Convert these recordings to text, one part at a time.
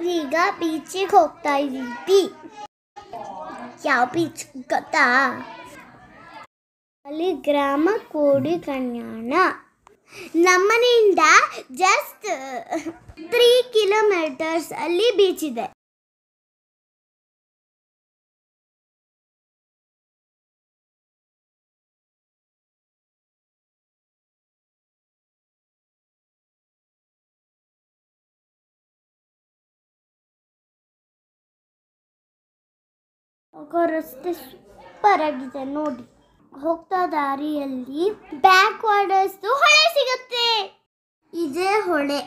ನಾವೀಗ ಬೀಚಿಗೆ ಹೋಗ್ತಾ ಇದ್ದೀವಿ ಯಾವ ಬೀಚ್ ಗೊತ್ತಾ ಅಲ್ಲಿ ಗ್ರಾಮ ಕೋಡಿ ಕಲ್ಯಾಣ ನಮ್ಮನೆಯಿಂದ ಜಸ್ಟ್ ತ್ರೀ ಕಿಲೋಮೀಟರ್ಸ್ ಅಲ್ಲಿ ಬೀಚ್ ಇದೆ ಹೋಗೋ ರಸ್ತೆ ಸೂಪರ್ ಆಗಿದೆ ನೋಡಿ ಹೋಗ್ತಾ ದಾರಿಯಲ್ಲಿ ಬ್ಯಾಕ್ ವಾಟರ್ಸ್ ಹೊಳೆ ಸಿಗುತ್ತೆ ಇದೇ ಹೊಳೆ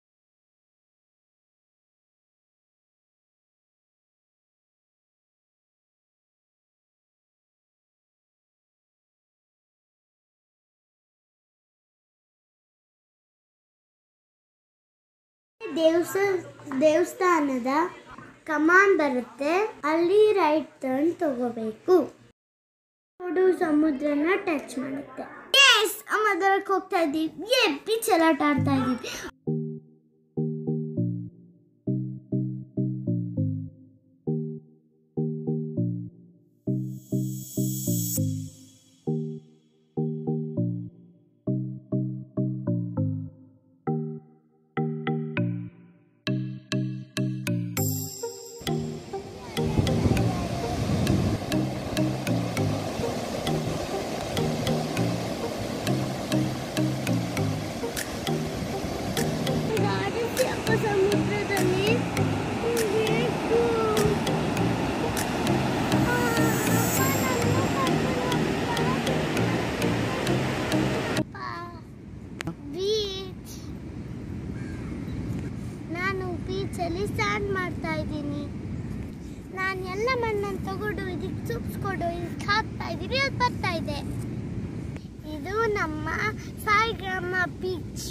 ದೇವಸ್ಥಾನ ದೇವಸ್ಥಾನದ ಕಮಾನ್ ಬರುತ್ತೆ ಅಲ್ಲಿ ರೈಟ್ ಟರ್ನ್ ತಗೋಬೇಕು ನೋಡು ಸಮುದ್ರನ ಟಚ್ ಮಾಡುತ್ತೆ ಎಸ್ ಸಮುದ್ರಕ್ಕೆ ಹೋಗ್ತಾ ಇದ್ದೀವಿ ಏ ಬೀಚ್ ಎಲ್ಲ ಆಟ ಆಡ್ತಾ ಇದ್ದೀವಿ ಅಪ್ಪ ಸಮುದ್ರದಲ್ಲಿ ಬೇಕು. ಆ, ಅಪ್ಪ ನನ್ನನ್ನು ಕರ್ಕೊಂಡು ಹೋಗ್ತಾ. ಬೀಚ್ ನಾನು ಬೀಚಲ್ಲಿ ಸ್ಟಾರ್ಟ್ ಮಾಡ್ತಾ ಇದ್ದೀನಿ ನಾನು ಎಲ್ಲ ಮಣ್ಣನ್ನು ತಗೊಂಡು ಇದಕ್ಕೆ ಸುಪ್ಸ್ಕೊಂಡು ಇದಕ್ಕೆ ಹಾಕ್ತಾ ಇದ್ದೀನಿ ಅದು ಬರ್ತಾ ಇದೆ ಇದು ನಮ್ಮ Saigrama beach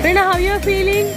Prerna, how you are feeling?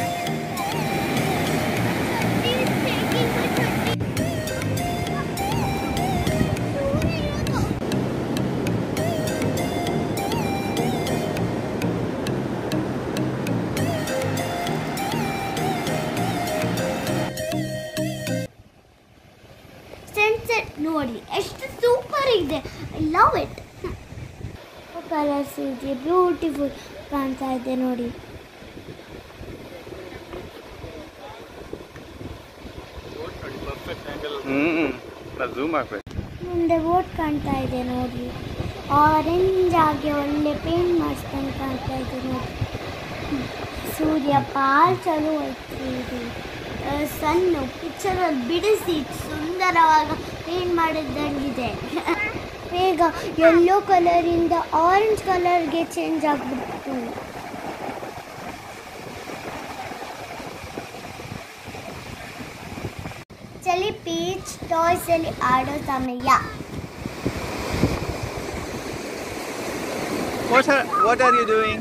Sunset ನೋಡಿ ಎಷ್ಟು ಸೂಪರ್ ಇದೆ ಐ ಲವ್ ಇಟ್ ಕಲರ್ಸ್ ಇದೆ ಬ್ಯೂಟಿಫುಲ್ ಕಾಣ್ತಾ ಇದೆ ನೋಡಿ ಹ್ಮ್ ಝೂಮ್ ಆಗ್ಬೇಕು ಮುಂದೆ ಬೋಟ್ ಕಾಣ್ತಾ ಇದೆ ನೋಡಿ ಆರೆಂಜ್ ಆಗಿ ಒಳ್ಳೆ ಪೇಂಟ್ ಮಾಡಿಸ್ಕೊಂಡು ಕಾಣ್ತಾ ಇದೆ ನೋಡಿ ಹ್ಮ್. ಸೂರ್ಯ ಪಾಲ್ ಚಲೋ ಐತಿ ಇದು ಸಣ್ಣ ಪಿಕ್ಚರಲ್ಲಿ ಬಿಡಿಸಿ ಸುಂದರವಾಗಿ ಪೇಂಟ್ ಮಾಡಿದ್ದಂಗಿದೆ ಬೇಗ ಯೆಲ್ಲೋ ಕಲರಿಂದ ಆರೆಂಜ್ ಕಲರ್ಗೆ ಚೇಂಜ್ ಆಗಿಬಿಡ್ತು ಚಲಿ ಪೀಚ್ ಟಾಯ್ಸ್ ಅಲ್ಲಿ ಆಡೋ ಸಮಯ What are, what are you doing?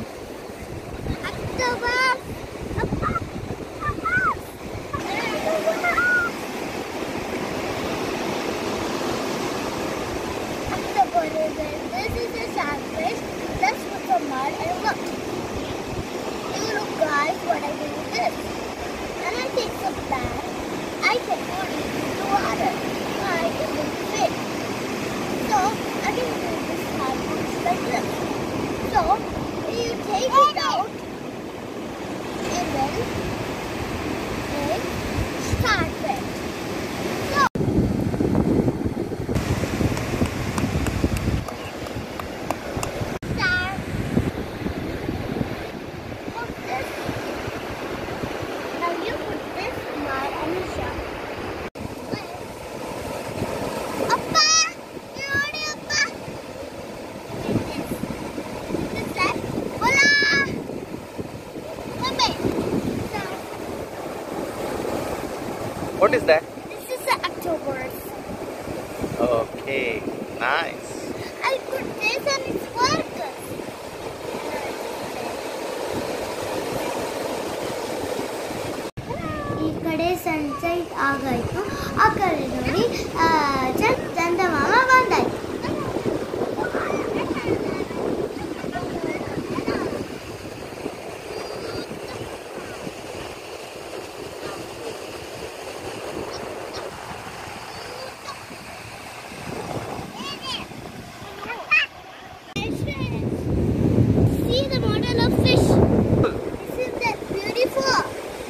This is a sandwich. Let's put some mud and look. Hey, look, guys, what I do with this. And I take some bag. I can put it in the water. I can do fish. So, I can do this sandwich like this. So, you take it out. And then, then start it. Start. Put this. Now you put this mud on the shelf. Appa! You ready, Appa? Take this. This side. Voila! Come here. So, What is that? this is the octopus. Okay, nice. I put this and it's working. ಈ ಕಡೆ sunset ಆಗಾಯ್ತು ಆ ಕಡೆ ನೋಡಿ ಆ, ಚಂದ ಚಂದಮಾಮ ಬಂದಾಯ್ತು See the model of fish. Isn't that beautiful?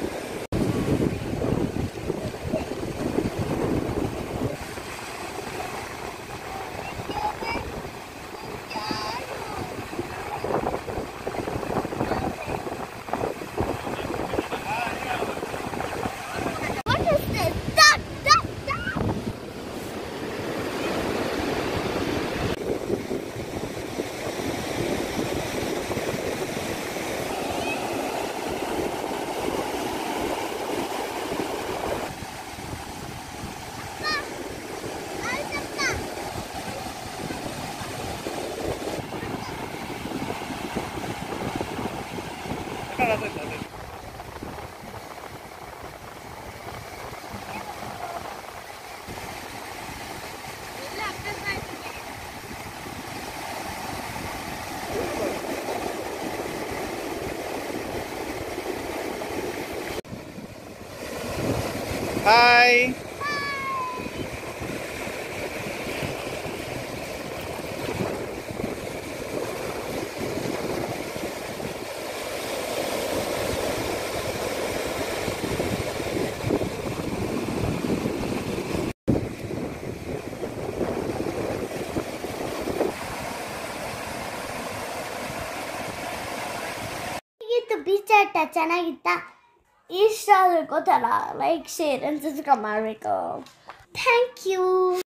What is this? Duck, duck, duck. Hi. ಹೇಗಿತ್ತು beach ಆಟ ಚೆನ್ನಾಗಿತ್ತ ಇಷ್ಟ ಆದ್ರೆ ಗೊತ್ತಲ್ಲ ಲೈಕ್ ಶೇರ್ ಅಂತ ಸಬ್ಸ್ಕ್ರೈಬ್ ಮಾಡಬೇಕು ಥ್ಯಾಂಕ್ ಯು